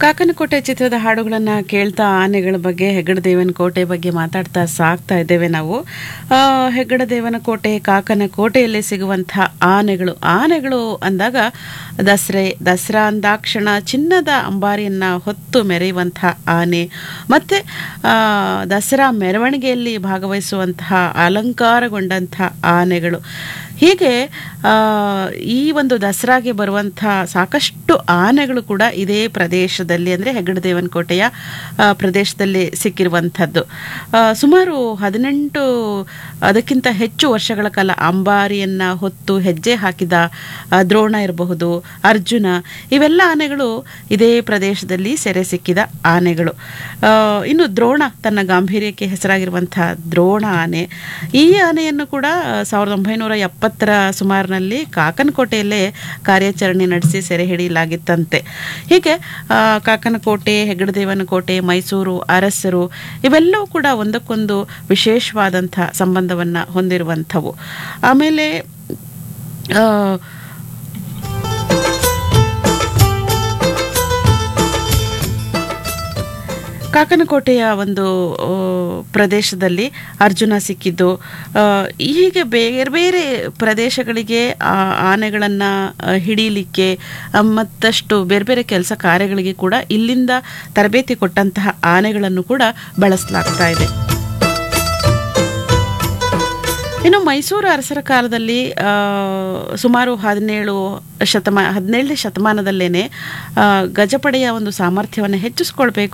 ಕಾಕನಕೋಟೆ ಚಿತ್ರದ ಹಾಡುಗಳನ್ನು ಕೇಳ್ತಾ ಆನೆಗಳ ಬಗ್ಗೆ ಹೆಗ್ಗಡದೇವನ ಕೋಟೆ ಬಗ್ಗೆ ಮಾತಾಡ್ತಾ ಸಾಕ್ತಾ ಇದ್ದೇವೆ ನಾವು ಆ, ಹೆಗ್ಗಡದೇವನ ಕೋಟೆ ಕಾಕನ ಕೋಟೆಯಲ್ಲಿ ಸಿಗುವಂಥ ಆನೆಗಳು ಆನೆಗಳು ಅಂದಾಗ ದಸರೆ ದಸರಾ ಅಂದಾಕ್ಷಣ ಚಿನ್ನದ ಅಂಬಾರಿಯನ್ನು ಹೊತ್ತು ಮೆರೆಯುವಂಥ ಆನೆ ಮತ್ತು ದಸರಾ ಮೆರವಣಿಗೆಯಲ್ಲಿ ಭಾಗವಹಿಸುವಂತಹ ಅಲಂಕಾರಗೊಂಡಂಥ ಆನೆಗಳು ಹೀಗೆ ಆ, ಈ ಒಂದು ದಸರಾಗೆ ಬರುವಂಥ ಸಾಕಷ್ಟು ಆನೆಗಳು ಕೂಡ ಇದೇ ಪ್ರದೇಶದಲ್ಲಿ ಅಂದರೆ ಹೆಗ್ಗಡದೇವನ ಕೋಟೆಯ ಆ, ಪ್ರದೇಶದಲ್ಲಿ ಸಿಕ್ಕಿರುವಂಥದ್ದು ಆ, ಸುಮಾರು ಹದಿನೆಂಟು ಅದಕ್ಕಿಂತ ಹೆಚ್ಚು ವರ್ಷಗಳ ಕಾಲ ಅಂಬಾರಿಯನ್ನು ಹೊತ್ತು ಹೆಜ್ಜೆ ಹಾಕಿದ ಆ, ದ್ರೋಣ ಇರಬಹುದು ಅರ್ಜುನ ಇವೆಲ್ಲ ಆನೆಗಳು ಇದೇ ಪ್ರದೇಶದಲ್ಲಿ ಸೆರೆ ಸಿಕ್ಕಿದ ಆನೆಗಳು ಆ, ಇನ್ನು ದ್ರೋಣ ತನ್ನ ಗಾಂಭೀರ್ಯಕ್ಕೆ ಹೆಸರಾಗಿರುವಂಥ ದ್ರೋಣ ಆನೆ ಈ ಆನೆಯನ್ನು ಕೂಡ ಸಾವಿರದ ಒಂಬೈನೂರ ಎಪ್ಪತ್ತರ ಸುಮಾರಿನಲ್ಲಿ ಕಾಕನಕೋಟೆಯಲ್ಲೇ ಕಾರ್ಯಾಚರಣೆ ನಡೆಸಿ ಸೆರೆ ಹಿಡಿಯಲಾಗಿತ್ತಂತೆ ಹೀಗೆ ಆ, ಕಾಕನಕೋಟೆ ಹೆಗ್ಗಡದೇವನ ಕೋಟೆ ಮೈಸೂರು ಅರಸರು ಇವೆಲ್ಲವೂ ಕೂಡ ಒಂದಕ್ಕೊಂದು ವಿಶೇಷವಾದಂಥ ಸಂಬಂಧವನ್ನು ಹೊಂದಿರುವಂಥವು ಆಮೇಲೆ ಆ, ಕಾಕನಕೋಟೆಯ ಒಂದು ಆ, ಪ್ರದೇಶದಲ್ಲಿ ಅರ್ಜುನ ಸಿಕ್ಕಿದ್ದು ಆ, ಹೀಗೆ ಬೇರೆ ಬೇರೆ ಪ್ರದೇಶಗಳಿಗೆ ಆ ಆನೆಗಳನ್ನು ಹಿಡೀಲಿಕ್ಕೆ ಆ, ಮತ್ತಷ್ಟು ಬೇರೆ ಬೇರೆ ಕೆಲಸ ಕಾರ್ಯಗಳಿಗೆ ಕೂಡ ಇಲ್ಲಿಂದ ತರಬೇತಿ ಕೊಟ್ಟಂತಹ ಆನೆಗಳನ್ನು ಕೂಡ ಬಳಸಲಾಗ್ತಾ ಇದೆ ಇನ್ನು ಮೈಸೂರು ಅರಸರ ಕಾಲದಲ್ಲಿ ಆ, ಸುಮಾರು ಹದಿನೇಳು ಶತಮಾ ಹದಿನೇಳನೇ ಶತಮಾನದಲ್ಲೇನೆ ಆ, ಗಜಪಡೆಯ ಒಂದು ಸಾಮರ್ಥ್ಯವನ್ನು ಹೆಚ್ಚಿಸ್ಕೊಳ್ಬೇಕು